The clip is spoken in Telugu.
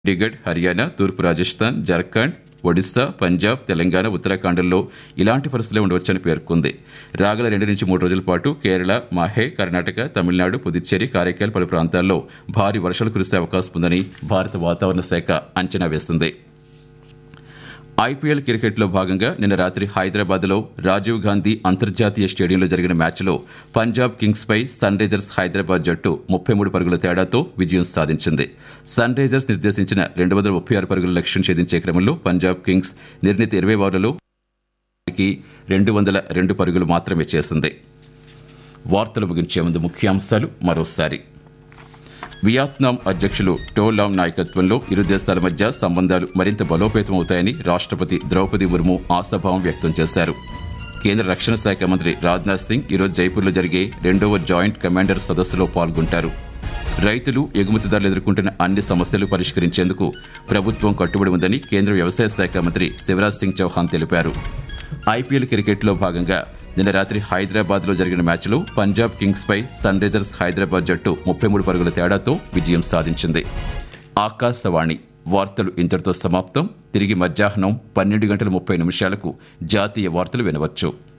చండీగఢ్ హర్యానా తూర్పు రాజస్థాన్ జార్ఖండ్ ఒడిశా పంజాబ్ తెలంగాణ ఉత్తరాఖండ్లో ఇలాంటి పరిస్థితులే ఉండవచ్చని పేర్కొంది రాగల రెండు నుంచి మూడు రోజుల పాటు కేరళ మాహే కర్ణాటక తమిళనాడు పుదుచ్చేరి కారైకాల్ పలు ప్రాంతాల్లో భారీ వర్షాలు కురిసే అవకాశం ఉందని భారత వాతావరణ శాఖ అంచనా వేసింది ఐపీఎల్ క్రికెట్లో భాగంగా నిన్న రాత్రి హైదరాబాద్లో రాజీవ్ గాంధీ అంతర్జాతీయ స్టేడియంలో జరిగిన మ్యాచ్లో పంజాబ్ కింగ్స్ పై సన్ రైజర్స్ హైదరాబాద్ జట్టు ముప్పై మూడు పరుగుల తేడాతో విజయం సాధించింది సన్ రైజర్స్ నిర్దేశించిన రెండు వందల ముప్పై ఆరు పరుగుల లక్ష్యం ఛేదించే క్రమంలో పంజాబ్ కింగ్స్ నిర్ణీత ఇరవై ఓవర్లలో రెండు వందల రెండు పరుగులు మాత్రమే చేసింది వార్తలు ముగించే ముందు ముఖ్యాంశాలు మరోసారి వియత్నాం అధ్యక్షులు టోలాం నాయకత్వంలో ఇరు దేశాల మధ్య సంబంధాలు మరింత బలోపేతమవుతాయని రాష్ట్రపతి ద్రౌపది ముర్ము ఆశాభావం వ్యక్తం చేశారు కేంద్ర రక్షణ శాఖ మంత్రి రాజ్నాథ్ సింగ్ ఈరోజు జైపూర్లో జరిగే రెండవ జాయింట్ కమాండర్ సదస్సులో పాల్గొంటారు రైతులు ఎగుమతిదారులు ఎదుర్కొంటున్న అన్ని సమస్యలు పరిష్కరించేందుకు ప్రభుత్వం కట్టుబడి ఉందని కేంద్ర వ్యవసాయ శాఖ మంత్రి శివరాజ్ సింగ్ చౌహాన్ తెలిపారు ఐపీఎల్ క్రికెట్లో భాగంగా నిన్న రాత్రి హైదరాబాద్ లో జరిగిన మ్యాచ్లో పంజాబ్ కింగ్స్ పై సన్ రైజర్స్ హైదరాబాద్ జట్టు ముప్పై మూడు పరుగుల తేడాతో విజయం సాధించింది ఆకాశవాణి వార్తలు ఇంతటితో సమాప్తం తిరిగి మధ్యాహ్నం పన్నెండు గంటల ముప్పై నిమిషాలకు జాతీయ వార్తలు వినవచ్చు